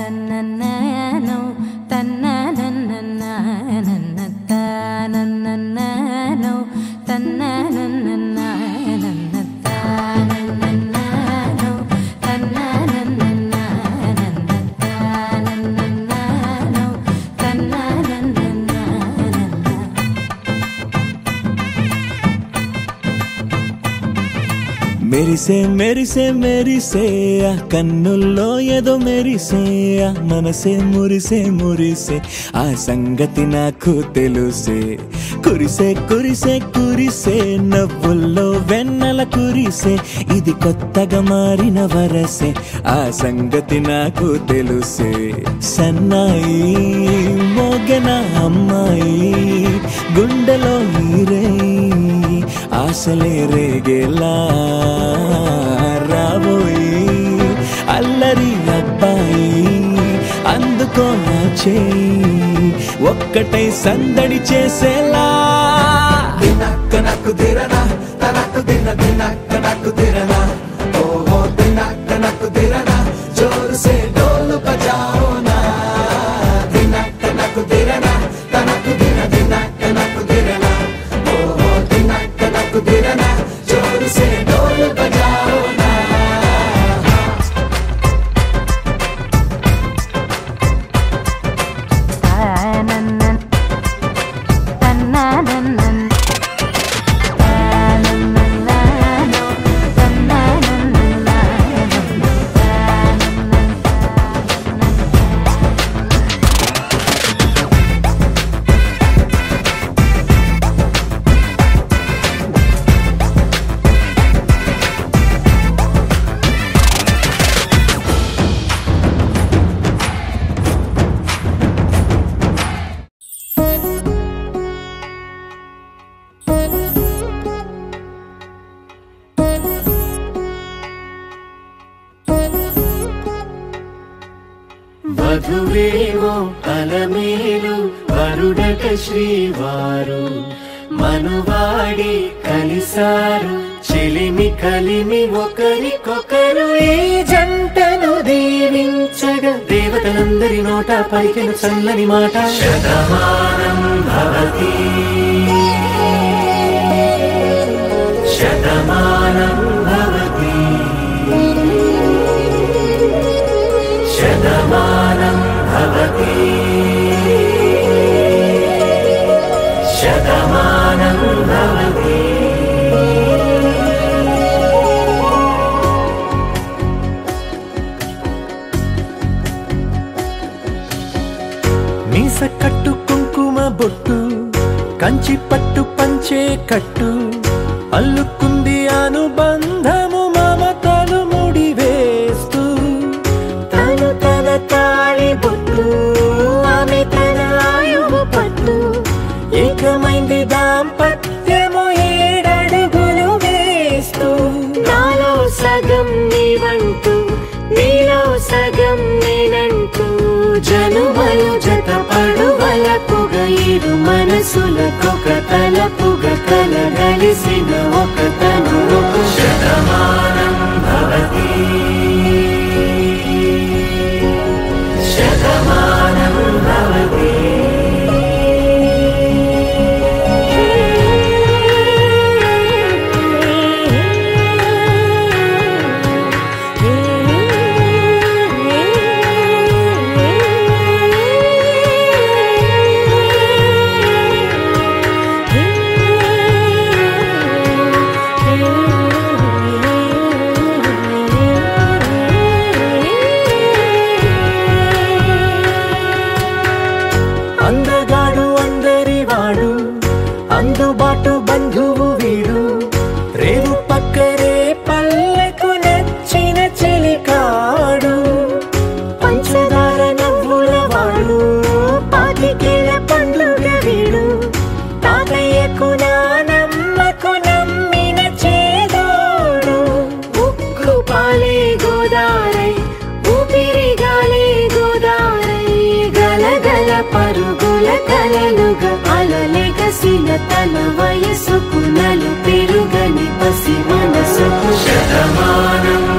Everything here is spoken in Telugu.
తన్నన్ననో తన్ననన్నననన్న తానన్నననో తన్ననన్నననన్న తానన్నననో తన్ననన్నననన్న తానన్నననో తన్ననన్నననన్న మెరిసే మెరిసే మెరిసే ఆ కన్నుల్లో ఏదో మెరిసే ఆ మనసే మురిసే మురిసే ఆ సంగతి నాకు తెలుసే కురిసే కురిసే కురిసే నవ్వుల్లో వెన్నెల కురిసే ఇది కొత్తగా మారిన వరసే ఆ సంగతి నాకు తెలుసే సన్నాయి మోగన అమ్మాయి గుండెలో ఈరే ఆశలే రేగేలా రాబోయి అల్లరి అబ్బాయి అందుకో నా చేయి ఒక్కటై సందడి చేసేలా దినక్క నాకు దిరనా తనకు దిన దినక్క నాకు దిరనా ఓహో దినక్క నాకు దిరనా జోరు సే డోలు బజాओ నా దినక్క నాకు దిరనా తనకు దిన దినక్క నాకు దిరనా ఓహో దినక్క నాకు దిరనా జోరు సే డోలు బజాओ నా తానన్నన్ తన్ననన్నన్ తానన్నననో తన్ననన్నననన్న తానన్నననన్న వధువేవో అలమేలు వరుడట శ్రీవారు మనువాడి కలిసారు చెలిమి కలిమి ఒకరికొకరు ఈ జంటను దీవించగా దేవతలందరి నోట పలికిన చల్లని మాట శతమానం భవతి శతమానం భవతి శతమానం భవతి శతమానం భవతి మీస కట్టు కుంకుమ బొట్టు కంచి పట్టు పంచే కట్టు అల్లుకుంది అనుబంధము మమతలు ముడివేస్తూ తను తన తాళి బొట్టు ఆమె తన ఆయువు పట్టు ఏకమైంది దాంపత్యము ఏడడుగులు వేస్తూ నాలో సగం నీవంటూ నీలో సగం నేనంటూ జనుమలు జత పడువలపుగ ఇరు మనసులకొక తలపుగ కలగలిసిన ఒక తను శతమానం భవతి శతమానం భవతి అందగాడు అందరి వాడు అందుబాటు బంధువు వీడు రేవు పక్కరే పల్లెకు నచ్చిన చెలికాడు పంచదార నవ్వుల వాడు పాతికేల పండుగ వీడు తాతయ్యకు నానమ్మకు నమ్మిన చేదోడు ఉక్కు పాలే గోదారై ఊపిరి గాలే గోదారై గలగల పరుగుల కలలుగా అలలెగసిన తన వయసుకు నలు పెరుగని పసి మనసుకు శతమానం